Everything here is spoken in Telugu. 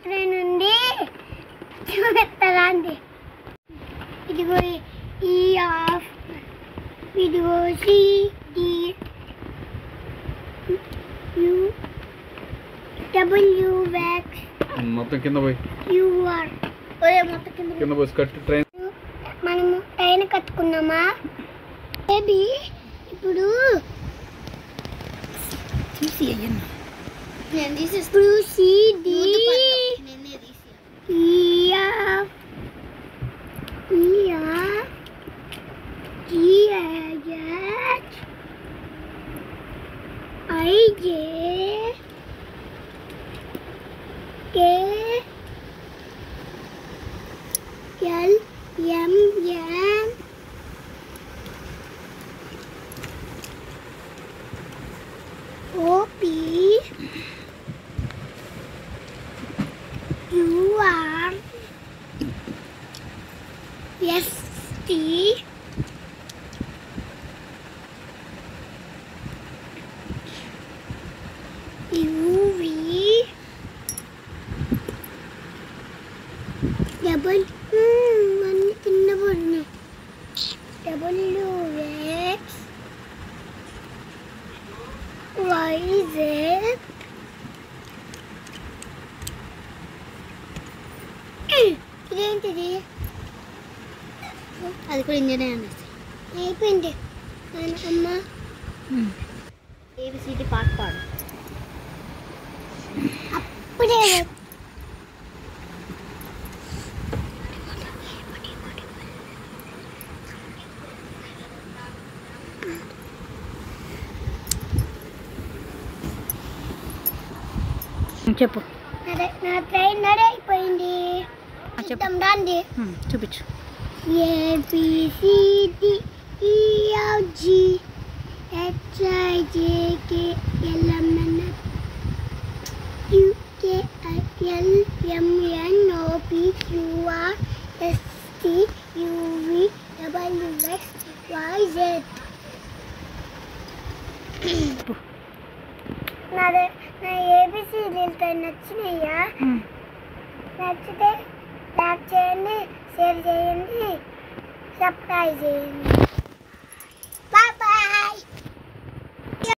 ట్రైన్ ఉంది చూపిస్తారా అండి ఇదిగో ఈ ఆఫ్ ఇదిగో C D U W wax మొత్తం కింద పోయి యూఆర్ ఒరే మొత్తం కింద కింద పోయి కట్టు ట్రైన్ మనము ట్రైన్ కట్టుకున్నామా బేబీ ఇప్పుడు తీసి అయ్యన్న నేను తీసి ఇప్పుడు C D E F E F G H I J K L M N O P U R S T U V double అన్ని కింద పడినాయి డబ్ల్యూ ఎక్స్ వైజెడ్ ఇదేంటిది అది కూడా ఇంజనే అనేసి అయిపోయింది నాన్న అమ్మ ఏబిసిడి పాట పాడు అప్పుడే చెప్పు అదే నా ట్రైన్ రెడీ అయిపోయింది ఆ, చెప్పు. చూద్దాం రండి ఉమ్, చూపించు A B C D E F G H I J K L M N U K I L M N O P Q R S T U V W X Y Z నాదే నా ఏబిసిడీలతో నచ్చినాయా ఉమ్. నచ్చితే లైక్ చేయండి షేర్ చేయండి సబ్స్క్రైబ్ చేయండి